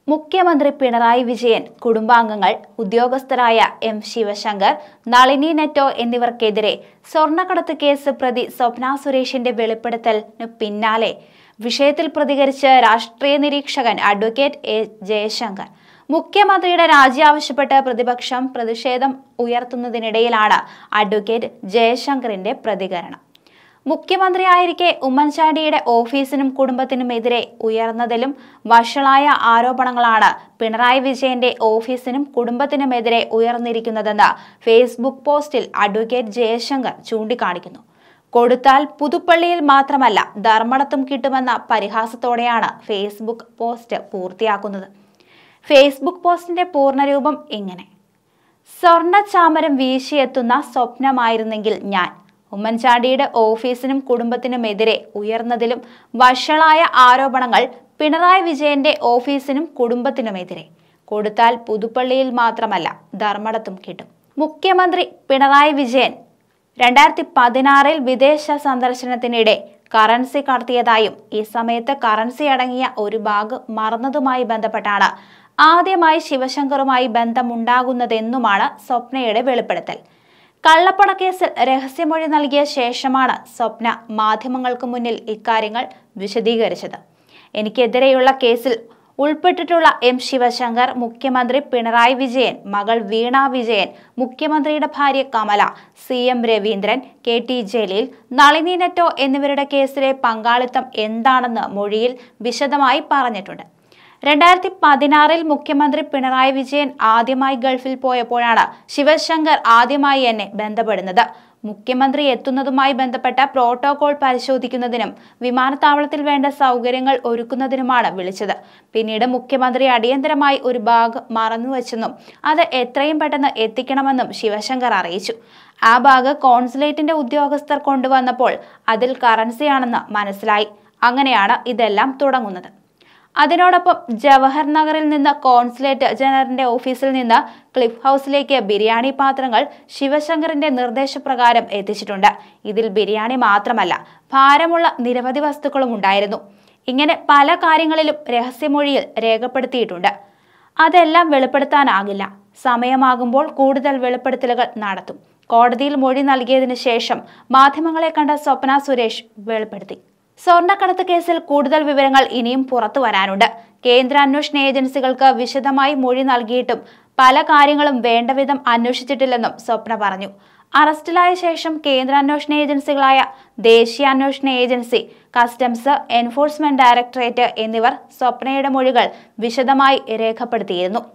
മുഖ്യമന്ത്രി പിണറായി വിജയൻ കുടുംബാംഗങ്ങൾ ഉദ്യോഗസ്ഥരായ എം ശിവശങ്കർ നളിനി നെറ്റോ എന്നിവർക്കെതിരെ സ്വർണ്ണക്കടത്ത് കേസ് പ്രതി സ്വപ്ന സുരേഷിന്റെ വെളിപ്പെടുത്തലിനു പിന്നാലെ വിഷയത്തിൽ പ്രതികരിച്ച് രാഷ്ട്രീയ നിരീക്ഷകൻ അഡ്വക്കേറ്റ് എ ജയശങ്കർ മുഖ്യമന്ത്രിയുടെ രാജി ആവശ്യപ്പെട്ട് പ്രതിപക്ഷം പ്രതിഷേധം ഉയർത്തുന്നതിനിടയിലാണ് അഡ്വക്കേറ്റ് ജയശങ്കറിന്റെ പ്രതികരണം മുഖ്യമന്ത്രിയായിരിക്കെ ഉമ്മൻചാണ്ടിയുടെ ഓഫീസിനും കുടുംബത്തിനുമെതിരെ ഉയർന്നതിലും വഷളായ ആരോപണങ്ങളാണ് പിണറായി വിജയന്റെ ഓഫീസിനും കുടുംബത്തിനുമെതിരെ ഉയർന്നിരിക്കുന്നതെന്ന് ഫേസ്ബുക്ക് പോസ്റ്റിൽ അഡ്വക്കേറ്റ് ജയശങ്കർ ചൂണ്ടിക്കാണിക്കുന്നു കൊടുത്താൽ പുതുപ്പള്ളിയിൽ മാത്രമല്ല ധർമ്മടത്തും കിട്ടുമെന്ന പരിഹാസത്തോടെയാണ് ഫേസ്ബുക്ക് പോസ്റ്റ് പൂർത്തിയാക്കുന്നത് ഫേസ്ബുക്ക് പോസ്റ്റിന്റെ പൂർണ്ണരൂപം ഇങ്ങനെ സ്വർണ്ണ ചാമരം വീശിയെത്തുന്ന സ്വപ്നമായിരുന്നെങ്കിൽ ഞാൻ ഉമ്മൻചാണ്ടിയുടെ ഓഫീസിനും കുടുംബത്തിനുമെതിരെ ഉയർന്നതിലും വഷളായ ആരോപണങ്ങൾ പിണറായി വിജയന്റെ ഓഫീസിനും കുടുംബത്തിനുമെതിരെ കൊടുത്താൽ പുതുപ്പള്ളിയിൽ മാത്രമല്ല ധർമ്മടത്തും കിട്ടും മുഖ്യമന്ത്രി പിണറായി വിജയൻ രണ്ടായിരത്തി പതിനാറിൽ വിദേശ സന്ദർശനത്തിനിടെ കറൻസി കടത്തിയതായും ഈ സമയത്ത് കറൻസി അടങ്ങിയ ഒരു ബാഗ് മറന്നതുമായി ബന്ധപ്പെട്ടാണ് ആദ്യമായി ശിവശങ്കറുമായി ബന്ധമുണ്ടാകുന്നതെന്നുമാണ് സ്വപ്നയുടെ വെളിപ്പെടുത്തൽ കള്ളപ്പണക്കേസിൽ രഹസ്യമൊഴി നൽകിയ ശേഷമാണ് സ്വപ്ന മാധ്യമങ്ങൾക്ക് മുന്നിൽ ഇക്കാര്യങ്ങൾ വിശദീകരിച്ചത് എനിക്കെതിരെയുള്ള കേസിൽ ഉൾപ്പെട്ടിട്ടുള്ള എം ശിവശങ്കർ മുഖ്യമന്ത്രി പിണറായി വിജയൻ മകൾ വീണ വിജയൻ മുഖ്യമന്ത്രിയുടെ ഭാര്യ Kamala C M Raveendran K T Jaleel Nalini Netto എന്നിവരുടെ കേസിലെ പങ്കാളിത്തം എന്താണെന്ന് മൊഴിയിൽ വിശദമായി പറഞ്ഞിട്ടുണ്ട് രണ്ടായിരത്തി പതിനാറിൽ മുഖ്യമന്ത്രി പിണറായി വിജയൻ ആദ്യമായി ഗൾഫിൽ പോയപ്പോഴാണ് ശിവശങ്കർ ആദ്യമായി എന്നെ ബന്ധപ്പെടുന്നത് മുഖ്യമന്ത്രി എത്തുന്നതുമായി ബന്ധപ്പെട്ട പ്രോട്ടോകോൾ പരിശോധിക്കുന്നതിനും വിമാനത്താവളത്തിൽ വേണ്ട സൗകര്യങ്ങൾ ഒരുക്കുന്നതിനുമാണ് വിളിച്ചത് പിന്നീട് മുഖ്യമന്ത്രി അടിയന്തരമായി ഒരു ബാഗ് മറന്നുവെച്ചെന്നും അത് എത്രയും പെട്ടെന്ന് എത്തിക്കണമെന്നും ശിവശങ്കർ അറിയിച്ചു ആ ബാഗ് കോൺസുലേറ്റിന്റെ ഉദ്യോഗസ്ഥർ കൊണ്ടുവന്നപ്പോൾ അതിൽ കറൻസിയാണെന്ന് മനസ്സിലായി അങ്ങനെയാണ് ഇതെല്ലാം തുടങ്ങുന്നത് അതിനോടൊപ്പം ജവഹർ നഗറിൽ നിന്ന് കോൺസുലേറ്റ് ജനറലിന്റെ ഓഫീസിൽ നിന്ന് ക്ലിഫ് ഹൗസിലേക്ക് ബിരിയാണി പാത്രങ്ങൾ ശിവശങ്കറിന്റെ നിർദ്ദേശപ്രകാരം എത്തിച്ചിട്ടുണ്ട് ഇതിൽ ബിരിയാണി മാത്രമല്ല ഭാരമുള്ള നിരവധി വസ്തുക്കളും ഉണ്ടായിരുന്നു ഇങ്ങനെ പല കാര്യങ്ങളിലും രഹസ്യമൊഴിയിൽ രേഖപ്പെടുത്തിയിട്ടുണ്ട് അതെല്ലാം വെളിപ്പെടുത്താനാകില്ല സമയമാകുമ്പോൾ കൂടുതൽ വെളിപ്പെടുത്തലുകൾ നടത്തും കോടതിയിൽ മൊഴി നൽകിയതിനു ശേഷം മാധ്യമങ്ങളെ കണ്ട സ്വപ്ന സുരേഷ് വെളിപ്പെടുത്തി സ്വർണ്ണക്കടത്ത് കേസിൽ കൂടുതൽ വിവരങ്ങൾ ഇനിയും പുറത്തു വരാനുണ്ട് കേന്ദ്ര അന്വേഷണ ഏജൻസികൾക്ക് വിശദമായി മൊഴി നൽകിയിട്ടും പല കാര്യങ്ങളും വേണ്ടവിധം അന്വേഷിച്ചിട്ടില്ലെന്നും സ്വപ്ന പറഞ്ഞു അറസ്റ്റിലായ ശേഷം കേന്ദ്ര അന്വേഷണ ഏജൻസികളായ ദേശീയ അന്വേഷണ ഏജൻസി കസ്റ്റംസ് എൻഫോഴ്സ്മെന്റ് ഡയറക്ടറേറ്റ് എന്നിവർ സ്വപ്നയുടെ മൊഴികൾ വിശദമായി രേഖപ്പെടുത്തിയിരുന്നു